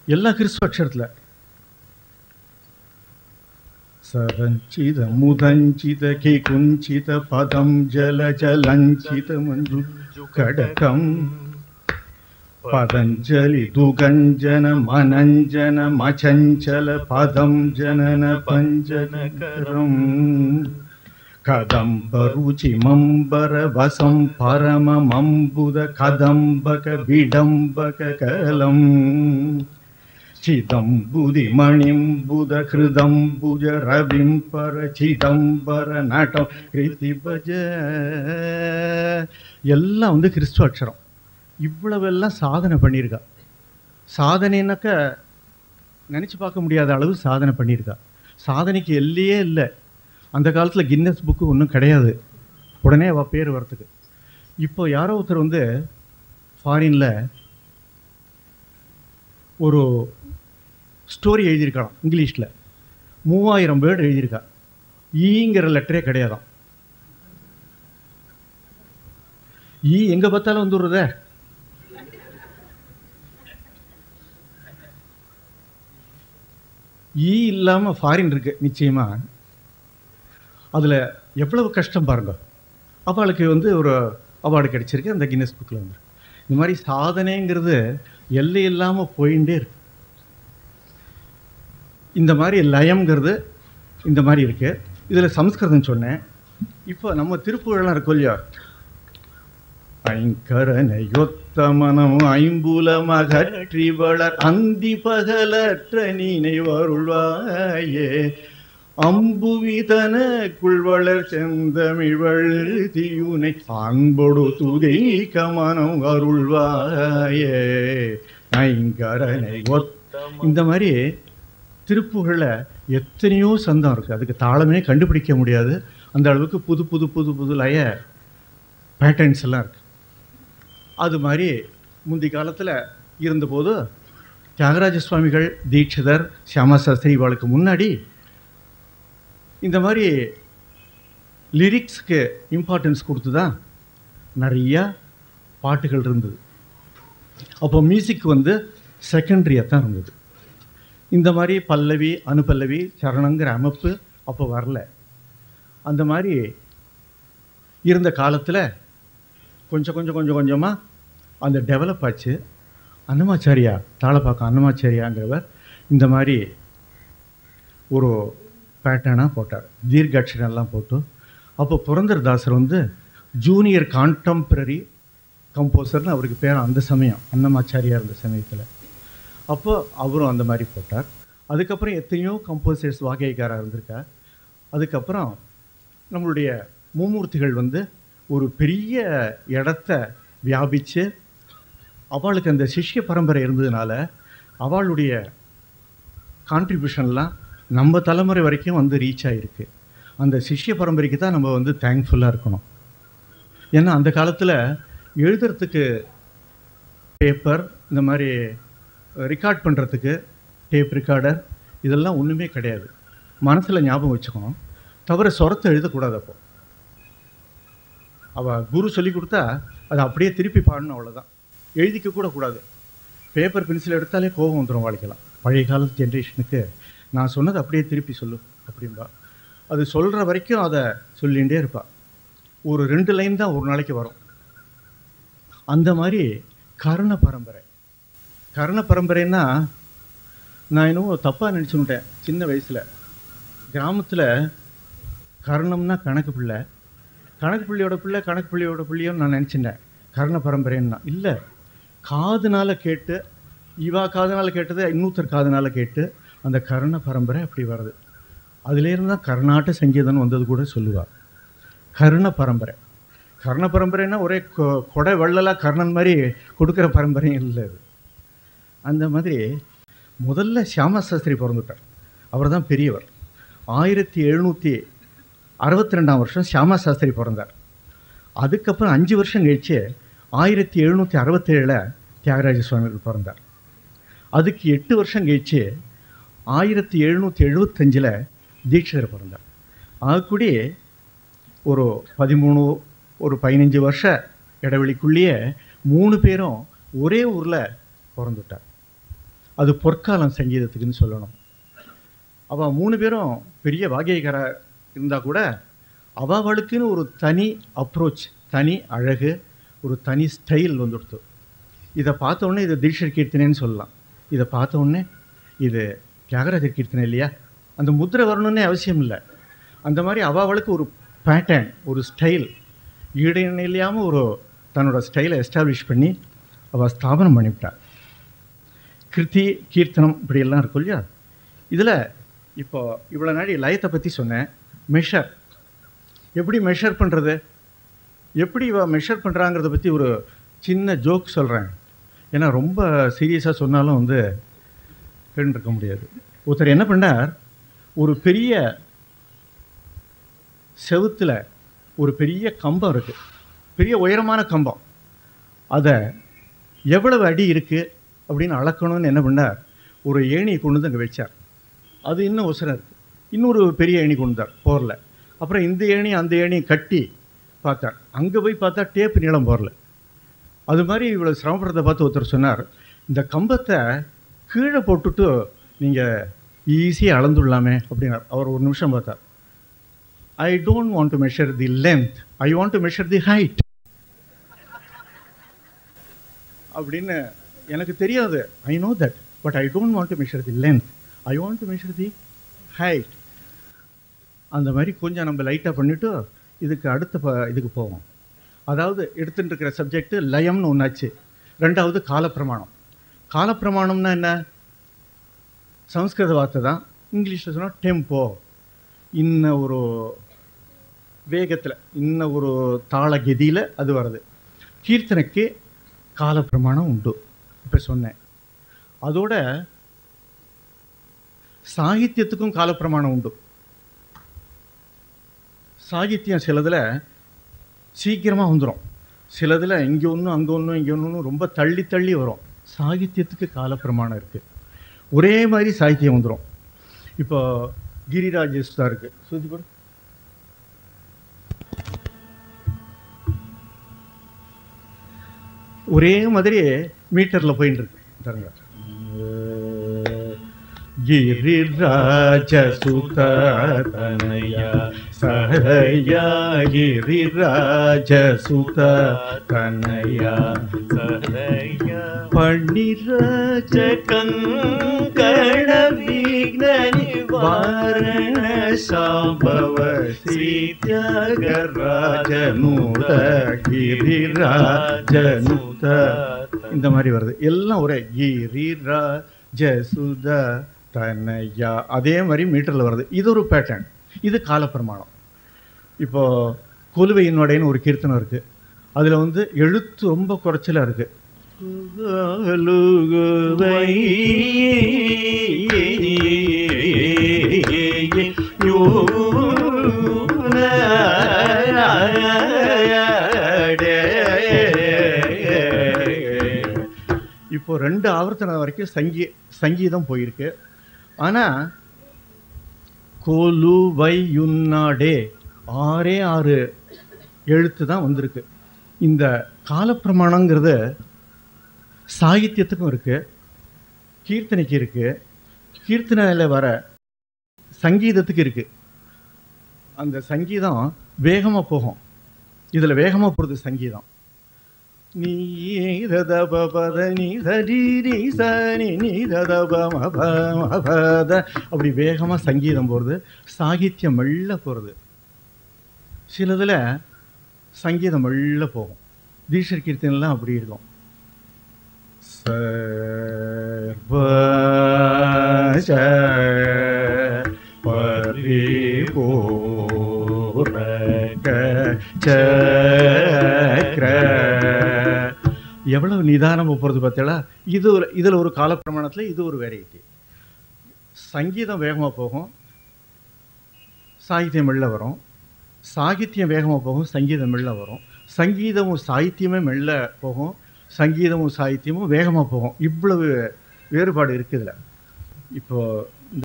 எல்லாம் கிறிஸ்துவ அக்ஷரத்தில் சரஞ்சித முதஞ்சித கி குஞ்சித பதம் ஜல ஜலஞ்சித மஞ்சு கடகம் பதஞ்சலி துகஞ்சன மனஞ்சன மச்சஞ்சல பதம் ஜனன பஞ்சனகரம் கதம்பருச்சி மம்பர வசம் பரமமம்புத கதம்பக விடம்பக கலம் சிதம்புதி மணிம்புத ஹிருதம்புஜ ரவிம்பர சிதம்பர நடம் கிருதி பஜ எல்லாம் வந்து கிறிஸ்துவ அக்ஷரம் இவ்வளவெல்லாம் சாதனை பண்ணியிருக்கா சாதனைனாக்க நினச்சி பார்க்க முடியாத அளவு சாதனை பண்ணியிருக்கா சாதனைக்கு எல்லையே இல்லை அந்த காலத்தில் கின்னஸ் புக்கு ஒன்றும் கிடையாது உடனே அவள் பேர் வரத்துக்கு இப்போ யாரோ ஒருத்தர் வந்து ஃபாரினில் ஒரு ஸ்டோரி எழுதியிருக்கலாம் இங்கிலீஷில் மூவாயிரம் வேர்டு எழுதியிருக்கா ஈங்கிற லெட்டரே கிடையாதாம் ஈ எங்கே பார்த்தாலும் வந்துடுறதே ஈ இல்லாமல் ஃபாரின் இருக்கு நிச்சயமாக அதில் எவ்வளவு கஷ்டம் பாருங்க அவளுக்கு வந்து ஒரு அவார்டு கிடைச்சிருக்கு அந்த கின்னஸ் புக்கில் வந்து இந்த மாதிரி சாதனைங்கிறது எல்லை இல்லாமல் போயிட்டே இருக்கு இந்த மாதிரி லயம்ங்கிறது இந்த மாதிரி இருக்கு இதில் சம்ஸ்கிருதம் சொன்னேன் இப்போ நம்ம திருப்புகழெல்லாம் இருக்கும் இல்லையா ஐங்கரனையொத்தமனம் ஐம்புலமகற்றி வளர் அந்தி பகலற்ற நினைவருள்வாயே அம்புவிதனக்குள் வளர் செந்தமிழ் தீயுனை அன்பொடு துதை கமனம் அருள்வாயே ஐங்கரனை ஒத்த இந்த மாதிரி திருப்புகழில் எத்தனையோ சந்தம் இருக்குது அதுக்கு தாளமே கண்டுபிடிக்க முடியாது அந்த அளவுக்கு புது புது புது புது லய பேட்டர்ன்ஸ் எல்லாம் இருக்குது அது மாதிரி முந்தி காலத்தில் இருந்தபோது தியாகராஜ சுவாமிகள் தீட்சிதர் சியாமா சாஸ்திரி இவாளுக்கு முன்னாடி இந்த மாதிரி லிரிக்ஸ்க்கு இம்பார்ட்டன்ஸ் கொடுத்து தான் நிறையா பாட்டுகள் இருந்தது அப்போ மியூசிக் வந்து செகண்டரியாக தான் இருந்தது இந்த மாதிரி பல்லவி அனுபல்லவி சரணங்கிற அமைப்பு அப்போ வரல அந்த மாதிரி இருந்த காலத்தில் கொஞ்சம் கொஞ்சம் கொஞ்சம் கொஞ்சமாக அந்த டெவலப் ஆச்சு அன்னமாச்சாரியா தாளப்பாக்கம் அன்னமாச்சாரியாங்கிறவர் இந்த மாதிரி ஒரு பேட்டர்னாக போட்டார் தீர்க்காட்சரெல்லாம் போட்டு அப்போ புரந்தரதாசர் வந்து ஜூனியர் கான்டெம்பரரி கம்போசர்னு அவருக்கு பேர் அந்த சமயம் அன்னமாச்சாரியா இருந்த சமயத்தில் அப்போ அவரும் அந்த மாதிரி போட்டார் அதுக்கப்புறம் எத்தனையோ கம்போசர்ஸ் வாகைக்காராக இருந்திருக்கார் அதுக்கப்புறம் நம்மளுடைய மும்மூர்த்திகள் வந்து ஒரு பெரிய இடத்த வியாபித்து அவளுக்கு அந்த சிஷ்ய பரம்பரை இருந்ததுனால அவளுடைய கான்ட்ரிபியூஷன்லாம் நம்ம தலைமுறை வரைக்கும் வந்து ரீச் ஆகிருக்கு அந்த சிஷ்ய பரம்பரைக்கு தான் நம்ம வந்து தேங்க்ஃபுல்லாக இருக்கணும் ஏன்னா அந்த காலத்தில் எழுதுறதுக்கு பேப்பர் இந்த மாதிரி ரெக்கார்ட் பண்ணுறதுக்கு டேப் ரெக்கார்டர் இதெல்லாம் ஒன்றுமே கிடையாது மனசில் ஞாபகம் வச்சுக்கணும் தவிர சொரத்தை எழுதக்கூடாது அப்போ அவள் குரு சொல்லி கொடுத்தா அதை அப்படியே திருப்பி பாடணும் அவ்வளோதான் எழுதிக்க கூட கூடாது பேப்பர் பென்சில் எடுத்தாலே கோபம் வந்துடும் வாழ்க்கலாம் பழைய காலத்து ஜென்ரேஷனுக்கு நான் சொன்னதை அப்படியே திருப்பி சொல்லு அப்படின்பா அது சொல்கிற வரைக்கும் அதை சொல்லிகிட்டே இருப்பாள் ஒரு ரெண்டு லைன் தான் ஒரு நாளைக்கு வரும் அந்த மாதிரி கர்ண பரம்பரை கர்ண பரம்பரைன்னா நான் என்னவோ தப்பாக நினச்சுட்டேன் சின்ன வயசில் கிராமத்தில் கர்ணம்னா கணக்கு பிள்ளை கணக்கு பிள்ளையோட பிள்ளை கணக்கு பிள்ளையோட பிள்ளையோன்னு நான் நினச்சிட்டேன் கர்ண பரம்பரைன்னா இல்லை காதுனால கேட்டு இவா காதுனால கேட்டது இன்னொருத்தர் காதுனால கேட்டு அந்த கர்ண பரம்பரை அப்படி வருது அதுலேருந்து தான் கர்நாடக சங்கீதம் வந்தது கூட சொல்லுவார் கர்ண பரம்பரை கர்ண பரம்பரைன்னா ஒரே கொ- கொடை வள்ளலாக கர்ணன் மாதிரி கொடுக்குற பரம்பரையும் இல்லை அது அந்த மாதிரி முதல்ல சியாம சாஸ்திரி பிறந்துட்டார் அவர் தான் பெரியவர் ஆயிரத்தி எழுநூற்றி அறுபத்தி ரெண்டாம் வருஷம் சியாமா சாஸ்திரி பிறந்தார் அதுக்கப்புறம் அஞ்சு வருஷம் கழிச்சு ஆயிரத்தி எழுநூற்றி அறுபத்தேழில் தியாகராஜ சுவாமிகள் பிறந்தார் அதுக்கு எட்டு வருஷம் கழிச்சு ஆயிரத்தி எழுநூற்றி எழுபத்தஞ்சில் தீட்சிதர் பிறந்தார் ஆகக்கூடி ஒரு பதிமூணு ஒரு பதினஞ்சு வருஷ இடைவெளிக்குள்ளேயே மூணு பேரும் ஒரே ஊரில் பிறந்துட்டார் அது பொற்காலம் சங்கீதத்துக்குன்னு சொல்லணும் அவள் மூணு பேரும் பெரிய வாகியக்கார இருந்தால் கூட அவளுக்குன்னு ஒரு தனி அப்ரோச் தனி அழகு ஒரு தனி ஸ்டைல் வந்துடுத்து இதை பார்த்த உடனே இது தீட்சர் கீர்த்தனைன்னு சொல்லலாம் இதை பார்த்த உடனே இது தியாகராஜர் கீர்த்தனை இல்லையா அந்த முத்திரை வரணுன்னே அவசியம் இல்லை அந்த மாதிரி அவளுக்கு ஒரு பேட்டர்ன் ஒரு ஸ்டைல் ஈடு இல்லாமல் ஒரு தன்னோட ஸ்டைலை எஸ்டாப்ளிஷ் பண்ணி அவள் ஸ்தாபனம் பண்ணிவிட்டாள் கிருத்தி கீர்த்தனம் இப்படியெல்லாம் இருக்கும் இல்லையா இதில் இப்போ இவ்வளோ நாடி லயத்தை பற்றி சொன்னேன் மெஷர் எப்படி மெஷர் பண்ணுறது எப்படி இவ மெஷர் பண்ணுறாங்கிறத பற்றி ஒரு சின்ன ஜோக் சொல்கிறேன் ஏன்னா ரொம்ப சீரியஸாக சொன்னாலும் வந்து கேட்டுருக்க முடியாது ஒருத்தர் என்ன பண்ணார் ஒரு பெரிய செவுத்தில் ஒரு பெரிய கம்பம் இருக்குது பெரிய உயரமான கம்பம் அதை எவ்வளவு அடி இருக்குது அப்படின்னு அளக்கணும்னு என்ன பண்ணார் ஒரு ஏணியை கொண்டு வந்து அங்கே வச்சார் அது இன்னும் உசரம் இருக்குது இன்னொரு பெரிய ஏணி கொண்டு வந்தார் போரில் அப்புறம் இந்த ஏணி அந்த ஏணியை கட்டி பார்த்தார் அங்கே போய் பார்த்தா டேப்பு நீளம் போரல அது மாதிரி இவ்வளோ சிரமப்படுறதை பார்த்து ஒருத்தர் சொன்னார் இந்த கம்பத்தை கீழே போட்டுட்டு நீங்கள் ஈஸியாக அளந்துடலாமே அப்படின்னார் அவர் ஒரு நிமிஷம் பார்த்தார் I don't want to measure the length I want to measure the height அப்படின்னு எனக்கு தெரியாது I know that but I don't want to measure the length I want to measure the height அந்த மாதிரி கொஞ்சம் நம்ம லைட்டாக பண்ணிவிட்டு இதுக்கு அடுத்த ப இதுக்கு போவோம் அதாவது எடுத்துட்டு இருக்கிற சப்ஜெக்ட் லயம்னு ஒன்றாச்சு ரெண்டாவது காலப்பிரமாணம் காலப்பிரமாணம்னா என்ன சம்ஸ்கிருத வார்த்தை தான் இங்கிலீஷில் சொன்னால் டெம்போ இன்ன ஒரு வேகத்தில் இன்ன ஒரு தாள கதியில் அது வருது கீர்த்தனைக்கு காலப்பிரமாணம் உண்டு இப்போ சொன்னேன் அதோட சாகித்யத்துக்கும் காலப்பிரமாணம் உண்டு சாகித்யம் சிலதில் சீக்கிரமாக வந்துடும் சிலதில் இங்கே ஒன்று அங்கே ஒன்று இங்கே ஒன்று ரொம்ப தள்ளி தள்ளி வரும் சாகித்யத்துக்கு காலப்பிரமாணம் இருக்குது ஒரே மாதிரி சாகித்யம் வந்துடும் இப்போ கிரிராஜ் தான் இருக்குது சுத்தி கூட ஒரே மாதிரி மீட்டரில் போயின்னு இருக்கு பாருங்க ಗಿರಿರಾಜ ಸುತನಯ ಸಹಯ ಗಿರಿರಾಜ ಸುತ ತನಯ ಸಹಯ ಪಣಿರಾಜ ಕಂಕಣ ವಿಘ್ನ ನಿವಾರಣ ಶಾಂಭವ ಶ್ರೀ ತ್ಯಾಗರಾಜನೂತ ಗಿರಿರಾಜನೂತ இந்த மாதிரி வருது எல்லாம் ஒரே கிரிராஜ சுத தனையா அதே மாதிரி மீட்டரில் வருது இது ஒரு பேட்டர்ன் இது காலப்பிரமாணம் இப்போ கொலுவையினுடையன்னு ஒரு கீர்த்தனம் இருக்குது அதில் வந்து எழுத்து ரொம்ப குறைச்சலாக இருக்குது இப்போ ரெண்டு ஆவர்த்தனம் வரைக்கும் சங்கீ சங்கீதம் போயிருக்கு ஆனால் கொலுவையுன்னாடே ஆறே ஆறு எழுத்து தான் வந்திருக்கு இந்த காலப்பிரமாணங்கிறது சாகித்யத்துக்கும் இருக்குது கீர்த்தனைக்கு இருக்குது கீர்த்தனையில் வர சங்கீதத்துக்கு இருக்குது அந்த சங்கீதம் வேகமாக போகும் இதில் வேகமாக போகிறது சங்கீதம் நீ தத பத நீ சரி நீ சனி நீ தத பத அப்படி வேகமாக சங்கீதம் போகிறது சாகித்யம் மெல்ல போகிறது சிலதில் சங்கீதம் மெல்ல போகும் தீஷர் கீர்த்தனெல்லாம் அப்படி இருக்கும் சர்வ பரிபூரண சக்ர எவ்வளவு நிதானமாக போகிறது பார்த்தீங்களா இது ஒரு இதில் ஒரு காலப்பிரமாணத்தில் இது ஒரு வெரைட்டி சங்கீதம் வேகமாக போகும் சாகித்யம் மெல்ல வரும் சாகித்யம் வேகமாக போகும் சங்கீதம் மெல்ல வரும் சங்கீதமும் சாகித்யமே மெல்ல போகும் சங்கீதமும் சாகித்யமும் வேகமாக போகும் இவ்வளவு வேறுபாடு இருக்குதுல இப்போ